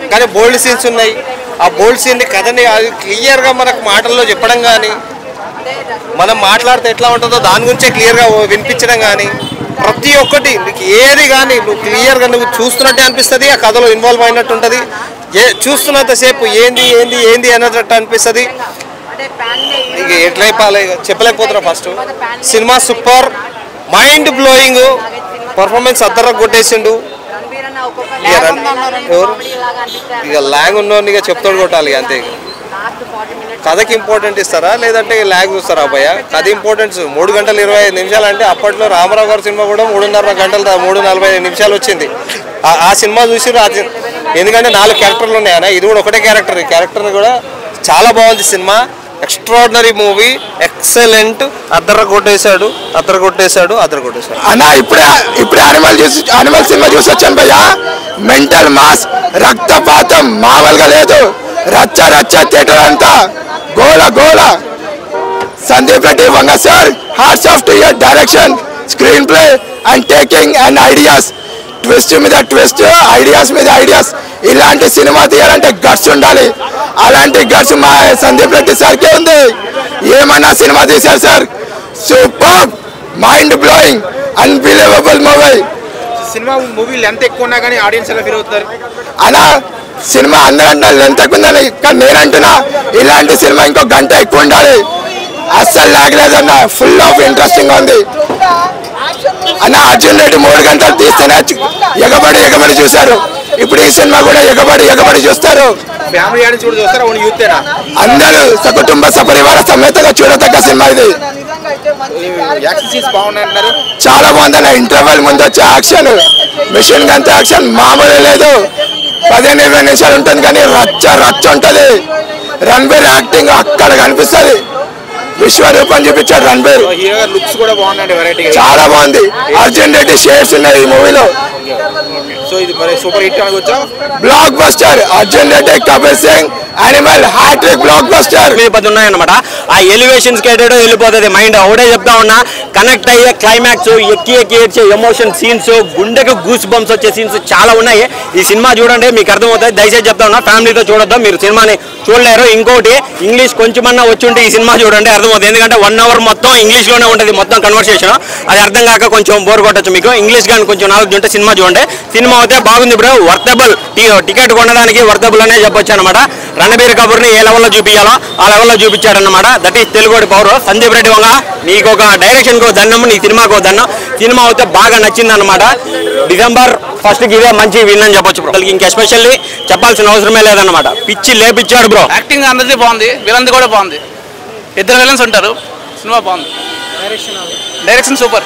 కానీ bold scenes ఉన్నాయి ఆ బోల్డ్ సీన్ కథని అది క్లియర్గా మనకు మాటల్లో చెప్పడం కానీ మనం మాట్లాడితే ఎట్లా ఉంటుందో దాని గురించే క్లియర్గా వినిపించడం కానీ ప్రతి ఒక్కటి నీకు ఏది కానీ నువ్వు క్లియర్గా నువ్వు చూస్తున్నట్టే అనిపిస్తుంది ఆ కథలో ఇన్వాల్వ్ అయినట్టు ఉంటుంది ఏ చూస్తున్నంతసేపు ఏంది ఏంది ఏంది అన్నట్టు అనిపిస్తుంది ఇక ఎట్లా చెప్పాలి ఇక చెప్పలేకపోతున్నా first cinema super mind blowing performance అద్దర కొట్టేసిండు ఇక రన్- ఎవరు ఇక లాంగ్ ఉన్నోని ఇక చెప్తాడు కొట్టాలి ఇక అంతే ఇక కథకి ఇంపార్టెంట్ ఇస్తారా లేదంటే ల్యాగ్ చూస్తారా అబ్బాయ కథ ఇంపార్టెన్స్ మూడు గంటలు ఇరవై ఐదు నిమిషాలు అంటే అప్పట్లో రామారావు గారి సినిమా కూడా మూడున్నర గంటలు దా- మూడు నలభై ఐదు నిమిషాలు వచ్చింది ఆ- ఆ సినిమా చూసి ఎందుకంటే నాలుగు క్యారెక్టర్లు ఉన్నాయి అన్న ఇది కూడా ఒకటే క్యారెక్టర్ ఈ క్యారెక్టర్ కూడా చాలా బాగుంది సినిమా ఎక్స్ట్రాడినరీ మూవీ ఎక్సలెంట్ అద్దర కొట్టేశాడు అద్దర కొట్టేశాడు అద్దర కొట్టేశాడు అన్న ఇప్పుడే ఇప్పుడే అనిమల్ చూసి అనిమల్ సినిమా చూసి వచ్చాను భయ్యా మెంటల్ మాస్ రక్తపాతం మామూలుగా లేదు రచ్చ రచ్చ థియేటర్ అంతా గోల గోల Sandeep Reddy Vanga sir hearts off to you direction screenplay and taking and ideas twist మీద ట్విస్ట్ ఐడియాస్ మీద ఐడియాస్ ఇలాంటి సినిమా తీయాలంటే గట్స్ ఉండాలి అలాంటి గట్స్ మా సందీప్ రెడ్డి సార్కే ఉంది ఏమన్నా సినిమా తీశారు sir super mind blowing unbelievable movie cinema movie length ఎక్కువ ఉన్నా కానీ ఆడియన్స్ ఎలా ఫీల్ అవుతారు అలా సినిమా అందరూ అంటారు ఎంత ఎక్కువ ఉందని కానీ నేను అంటున్నా ఇలాంటి సినిమా ఇంకో గంట ఎక్కువ ఉండాలి అస్సలు లాగలేదన్న ఫుల్ ఆఫ్ ఇంట్రెస్టింగ్ ఉంది అన్న అర్జున్ రెడ్డి మూడు గంటలు తీస్తేనే చు- ఎగబడి ఎగబడి చూశారు ఇప్పుడు ఈ సినిమా కూడా ఎగబడి ఎగబడి చూస్తారు ఫ్యామిలీ ఆడియన్స్ కూడా చూస్తారా ఓన్ యూతేనా అందరూ సకుటుంబ సపరివార సమేతంగా చూడదగ్గ సినిమా ఇది యాక్షన్ సీన్స్ బాగున్నాయి అంటున్నారు చాలా బాగుందన్న ఇంటర్వెల్ ముందు వచ్చే యాక్షన్ మిషన్ గంత యాక్షన్ మామూలు లేదు పదిహేను ఇరవై నిమిషాలు ఉంటుంది కానీ రచ్చ రచ్చ ఉంటది రణబీర్ యాక్టింగ్ అక్కడ కనిపిస్తుంది విశ్వరూపం చూపించాడు రణబీర్ హీరో గారి లుక్స్ కూడా బాగున్నాయండి వెరైటీగా చాలా బాగుంది అర్జున్ రెడ్డి షేడ్స్ ఉన్నాయి ఈ మూవీలో సో ఇది మరి సూపర్ హిట్ అనుకోవచ్చా blockbuster Arjun Reddy Kapil Singh Animal hattrick blockbuster మీద పది ఉన్నాయన్నమాట ఆ ఎలివేషన్స్ కేటో వెళ్ళిపోతుంది మైండ్ ఒకటే చెప్తా ఉన్నా కనెక్ట్ అయ్యే క్లైమాక్స్ ఎక్కి ఎక్కి ఏడ్చే ఎమోషన్ సీన్స్ గుండెకు గూస్ బంప్స్ వచ్చే సీన్స్ చాలా ఉన్నాయి ఈ సినిమా చూడండి మీకు అర్థమవుతుంది దయచేసి చెప్తా ఉన్నా ఫ్యామిలీతో చూడొద్దు మీరు సినిమాని చూడలేరు ఇంకోటి ఇంగ్లీష్ కొంచెమన్నా వచ్చి ఉంటే ఈ సినిమా చూడండి అర్థమవుతుంది ఎందుకంటే వన్ అవర్ మొత్తం ఇంగ్లీష్ లోనే ఉంటుంది మొత్తం కన్వర్సేషన్ అది అర్థం కాక కొంచెం బోర్ కొట్టచ్చు మీకు ఇంగ్లీష్ కానీ కొంచెం నాలెడ్జ్ ఉంటే సినిమా చూడండి సినిమా అయితే బాగుంది బ్రో వర్తబుల్ టికెట్ కొనడానికి వర్తబుల్ అనే చెప్పొచ్చు అనమాట రణబీర్ కపూర్ ని ఏ లెవెల్లో చూపించాలో ఆ లెవెల్లో చూపించాడన్నమాట దట్ ఈస్ తెలుగుడి పవర్ సందీప్ రెడ్డి వంగ నీకు ఒక డైరెక్షన్ కు దండం నీ సినిమాకు దండం సినిమా అయితే బాగా నచ్చింది అనమాట డిసెంబర్ ఫస్ట్ కి ఇదే మంచి విన్ అని చెప్పొచ్చు బ్రో ఇంక ఎస్పెషల్లీ చెప్పాల్సిన అవసరమే లేదన్నమాట పిచ్చి లేపిచ్చాడు బ్రో యాక్టింగ్ అందరిది బాగుంది విలన్ది కూడా బాగుంది ఇద్దరు విలన్స్ ఉంటారు సినిమా బాగుంది డైరెక్షన్ సూపర్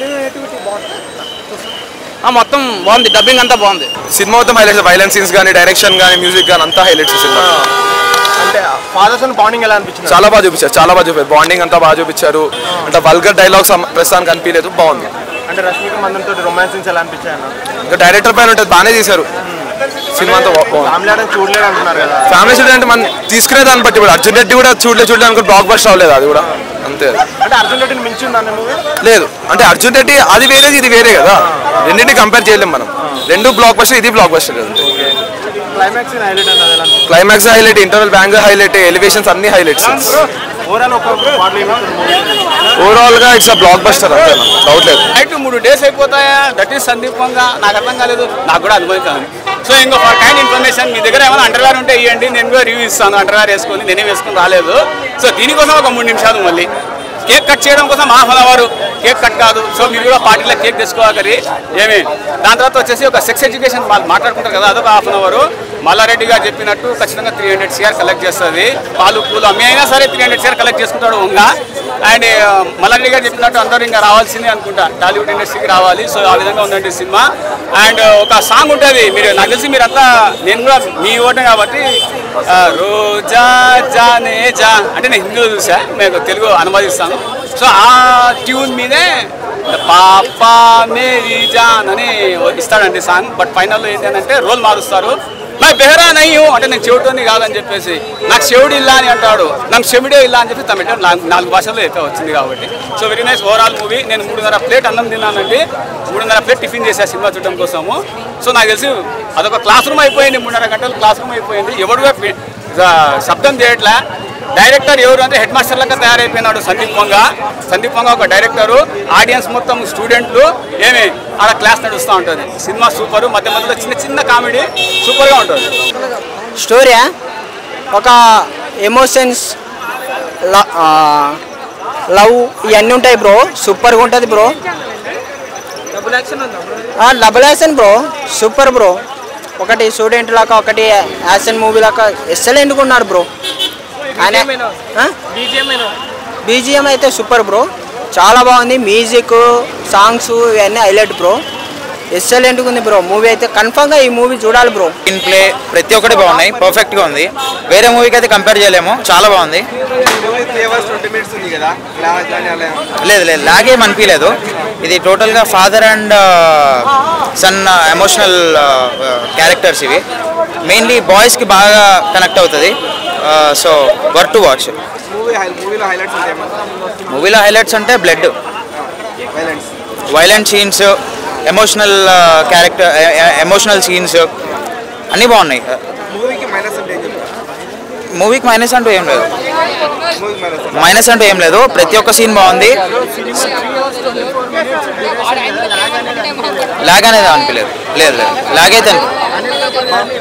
ఆ, మొత్తం బాగుంది డబ్బింగ్ అంతా బాగుంది సినిమా మొత్తం హైలైట్స్ వైలెన్స్ సీన్స్ కానీ డైరెక్షన్ కానీ మ్యూజిక్ కానీ అంతా హైలైట్స్ సినిమా అంటే ఫాదర్స్ అండ్ బాండింగ్ ఎలా అనిపించింది చాలా బాగా చూపించారు చాలా బాగా చూపించారు బాండింగ్ అంతా బాగా చూపించారు అంటే వల్గర్ డైలాగ్స్ ప్రస్తుతానికి అనిపించలేదు బాగుంది అంటే రష్మిక మందన్ రొమాన్స్ సీన్స్ ఎలా అనిపించాయి అన్న ఇంకా డైరెక్టర్ పైన ఉంటుంది బాగానే తీశారు సినిమా అంతా బా- బాగుంది ఫ్యామిలీ ఆడియన్స్ చూడలేరు అంటున్నారు కదా ఫ్యామిలీ స్టూడెంట్ అంటే మనం తీసుకునే దాన్ని బట్టి కూడా అర్జున్ రెడ్డి కూడా చూడలే చూడలే అనుకో బ్లాక్ బస్ట్ అవ్వలేదు అది కూడా అంతే అంటే అర్జున్ రెడ్డిని మించి ఉందా మూవీ లేదు అంటే అర్జున్ రెడ్డి అది వేరే ఇది వేరే కదా రెండింటిని కంపేర్ చేయలేం మనం రెండు బ్లాక్ బస్టర్ ఇది బ్లాక్ బస్టర్ అంతే క్లైమాక్స్ హైలైట్ అన్నది ఎలా climax highlight interval bang highlight elevations అన్ని హైలైట్స్ ఓవరాల్ ఒక పాటలు ఏమవుతుంది మూవీ ఓవరాల్ గా ఇట్స్ బ్లాక్ బస్టర్ అంతే డౌట్ లేదు నైట్ మూడు డేస్ అయిపోతాయా దట్ ఈస్ సందీపంగా నాకు అర్థం కాలేదు నాకు కూడా అనుభవం కాదు సో ఇంకో ఫర్ కైండ్ ఇన్ఫర్మేషన్ మీ దగ్గర ఏమైనా అండర్వేర్ ఉంటే ఇవ్వండి నేను కూడా రివ్యూ ఇస్తాను అండర్వేర్ వేసుకొని నేనే వేసుకొని రాలేదు సో దీనికోసం ఒక మూడు నిమిషాలు మళ్ళీ కేక్ కట్ చేయడం కోసం half an hour cake cut కాదు సో మీరు కూడా పార్టీలో కేక్ తెచ్చుకోవాలి ఏమి దాని తర్వాత వచ్చేసి ఒక సెక్స్ ఎడ్యుకేషన్ వాళ్ళు మాట్లాడుకుంటారు కదా అదొక హాఫ్ అన్ అవర్ మల్లారెడ్డి గారు చెప్పినట్టు ఖచ్చితంగా త్రీ హండ్రెడ్ సిఆర్ కలెక్ట్ చేస్తుంది పాలు పూలు అమ్మి అయినా సరే త్రీ హండ్రెడ్ సిఆర్ కలెక్ట్ చేసుకుంటాడు ఉంగ అండ్ మల్లారెడ్డి గారు చెప్పినట్టు అందరూ ఇంకా రావాల్సిందే అనుకుంటా టాలీవుడ్ ఇండస్ట్రీకి రావాలి సో ఆ విధంగా ఉందండి సినిమా అండ్ ఒక సాంగ్ ఉంటుంది మీరు నాకు తెలిసి మీరంతా నేను కూడా మీ ఓటే కాబట్టి ఆ, రోజా జానే జా అంటే నేను హిందీలో చూసా మీకు తెలుగు అనువాదిస్తాను సో ఆ ట్యూన్ మీదే పాపా మేరీ జాన్ అని ఇస్తాడండి సాంగ్ బట్ ఫైనల్లో ఏంటంటే రోల్ మారుస్తారు నా బెహరా నయ్యు అంటే నేను చెవిటోని కాదని చెప్పేసి నాకు చెవిడి ఇల్లా అని అంటాడు నాకు చెవిడే ఇల్లా అని చెప్పి తమిళ నాలుగు నాలుగు భాషల్లో అయితే వచ్చింది కాబట్టి so very nice overall movie నేను మూడున్నర ప్లేట్ అన్నం తిన్నానండి మూడున్నర ప్లేట్ టిఫిన్ చేసా సినిమా చూడడం కోసము సో నాకు తెలిసి అదొక క్లాస్ రూమ్ అయిపోయింది మూడున్నర గంటలు క్లాస్ రూమ్ అయిపోయింది ఎవడుగా ఫి- ఆ, శబ్దం చేయట్లే డైరెక్టర్ ఎవరు అంటే హెడ్ మాస్టర్ లెక్క తయారైపోయినాడు సందీప్ వంగ సందీప్ వంగ ఒక డైరెక్టరు ఆడియన్స్ మొత్తం స్టూడెంట్లు ఏమి ఆడ క్లాస్ నడుస్తూ ఉంటుంది సినిమా సూపర్ మధ్య మధ్యలో చిన్న చిన్న కామెడీ సూపర్గా ఉంటుంది స్టోరీ ఒక ఎమోషన్స్ లవ్ ఇవన్నీ ఉంటాయి బ్రో సూపర్గా ఉంటుంది bro double action bro super bro ఒకటి స్టూడెంట్ లాగా ఒకటి యాక్షన్ మూవీ లాగా ఎక్సలెంట్గా ఉన్నాడు బ్రో ఆయన బీజిఎం అయితే సూపర్ బ్రో చాలా బాగుంది మ్యూజిక్ సాంగ్స్ ఇవన్నీ హైలైట్ బ్రో ఎక్సలెంట్గా ఉంది బ్రో మూవీ అయితే కన్ఫామ్గా ఈ మూవీ చూడాలి బ్రో స్క్రీన్ ప్లే ప్రతి ఒక్కటి బాగున్నాయి పర్ఫెక్ట్ గా ఉంది వేరే మూవీకి అయితే కంపేర్ చేయలేము చాలా బాగుంది లేదు లేదు లాగేం అనిపించలేదు ఇది టోటల్ గా father and son emotional characters ఇవి మెయిన్లీ బాయ్స్ కి బాగా కనెక్ట్ అవుతుంది సో వర్ టు వాచ్ మూవీలో హైలైట్స్ అంటే blood violent scenes emotional character emotional scenes అన్నీ బాగున్నాయి మూవీకి మైనస్ అంటూ ఏం లేదు మైనస్ అంటూ ఏం లేదు ప్రతి ఒక్క సీన్ బాగుంది లాగ్ అనేది అనిపించలేదు లేదు లేదు లాగ్ అయితే అనిపి-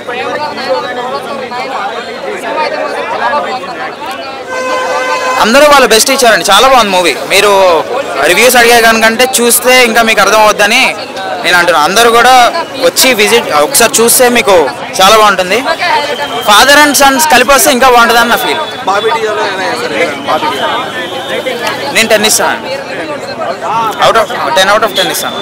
అందరూ వాళ్ళ బెస్ట్ ఇచ్చారండి చాలా బాగుంది మూవీ మీరు రివ్యూస్ అడిగే కనుకంటే చూస్తే ఇంకా మీకు అర్థం అవుద్దని నేను అంటున్నాను అందరూ కూడా వచ్చి విజిట్ ఒకసారి చూస్తే మీకు చాలా బాగుంటుంది ఫాదర్ అండ్ సన్స్ కలిపి వస్తే ఇంకా బాగుంటుందని నా ఫీల్ నేను టెన్ ఇస్తాను out of ten out of ten ఇస్తాను